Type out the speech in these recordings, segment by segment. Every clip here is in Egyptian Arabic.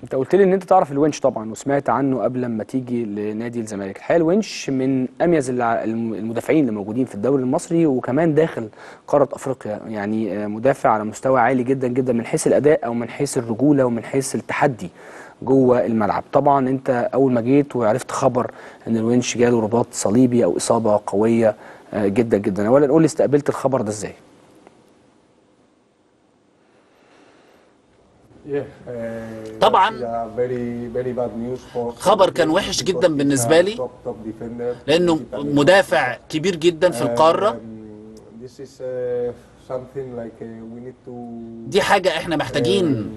انت قلت لي ان انت تعرف الونش طبعا وسمعت عنه قبل ما تيجي لنادي الزمالك الحقيقه الونش من اميز الع- الم- المدافعين اللي موجودين في الدوري المصري وكمان داخل قاره افريقيا يعني آه، مدافع على مستوى عالي جدا جدا من حيث الاداء او من حيث الرجوله ومن حيث التحدي جوه الملعب طبعا انت اول ما جيت وعرفت خبر ان الونش جاله رباط صليبي او اصابه قويه آه، جدا جدا اولا قول لي استقبلت الخبر ده ازاي طبعاً خبر كان وحش جدا بالنسبة لي لأنه مدافع كبير جدا في القارة دي حاجة احنا محتاجين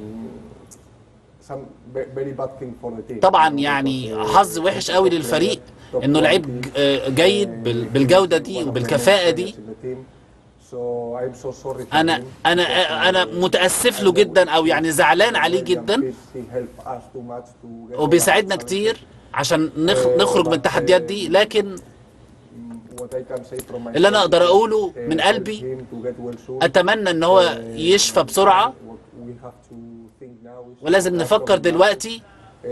طبعا يعني حظ وحش قوي للفريق انه لعيب ج- آه، جيد بال- بالجودة دي وبالكفاءة دي انا انا انا متاسف له جدا او يعني زعلان عليه جدا وبيساعدنا كتير عشان نخ- نخرج من التحديات دي لكن اللي انا اقدر اقوله من قلبي اتمنى ان هو يشفى بسرعه ولازم نفكر دلوقتي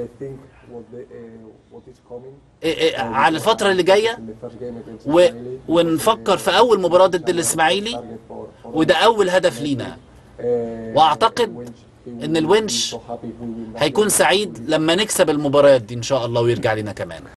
إيه إيه على الفتره اللي جايه و... ونفكر في اول مباراه ضد الاسماعيلي وده اول هدف لينا واعتقد ان الونش هيكون سعيد لما نكسب المباريات دي ان شاء الله ويرجع لنا كمان